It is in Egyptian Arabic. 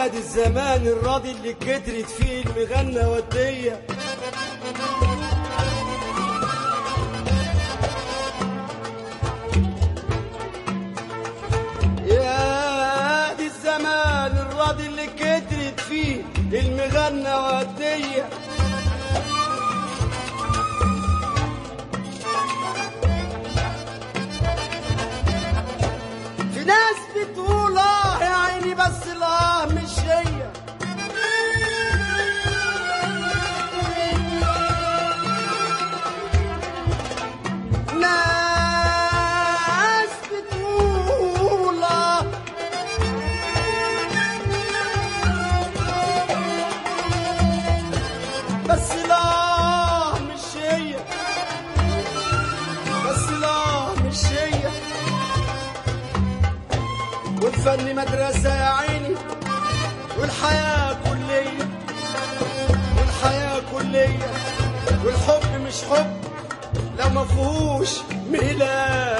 دي الزمان الراضي اللي كترت فيه المغنى ودية يا دي الزمان الراضي اللي كترت فيه المغنى ودية في ناس بتقول اه يا عيني بس الاه مش هي ناس بتقول اه بس لا مش هي بس لا مش هي والفن مدرسة يا عيني والحياة كلية والحياة كلية والحب مش حب لو ما فيهوش ميلاد